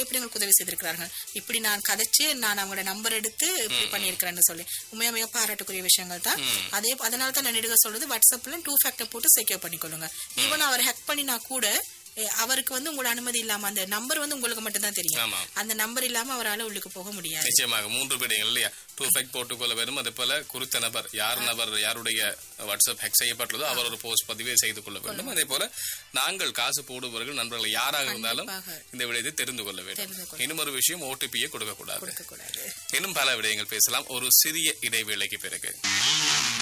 எப்படி உங்களுக்கு உதவி செய்திருக்கிறார்கள் இப்படி நான் கதைச்சு நான் அவங்களோட நம்பர் எடுத்து இப்படி பண்ணியிருக்கிறேன்னு சொல்லி உண்மையா மிக பாராட்டுக்குரிய விஷயங்கள் தான் அதே அதனால தான் நான் நெடுக சொல்றது வாட்ஸ்அப்ல டூ ஃபேக்டர் போட்டு செக்யூர் பண்ணிக்கொள்ளுங்க ஈவன் அவர் ஹேக் பண்ணினா கூட எ, அவருக்கு வந்து உங்களோட அனுமதி இல்லாம அந்த நம்பர் வந்து உங்களுக்கு மட்டும் தான் தெரியும் ஆமா அந்த நம்பர் இல்லாம அவரால உள்ளுக்கு போக முடியாது நிச்சயமாக மூன்று விடயங்கள் இல்லையா டூ ஃபேக்ட் போட்டுக்கொள்ள வேண்டும் அதே போல குறித்த நபர் யார் நபர் யாருடைய வாட்ஸ்அப் ஹேக் செய்யப்பட்டதோ அவர் ஒரு போஸ்ட் பதிவே செய்து கொள்ள வேண்டும் அதே போல நாங்கள் காசு போடுபவர்கள் நண்பர்கள் யாராக இருந்தாலும் கண்டிப்பாக. இந்த விடயத்தை தெரிந்து கொள்ள வேண்டும் தெரிந்து கொள்ள இன்னும் ஒரு விஷயம் ஓடிபியை கொடுக்க கூடாது கொடுக்க கூடாது இன்னும் பல விடயங்கள் பேசலாம் ஒரு சிறிய இடைவேளைக்கு பிறகு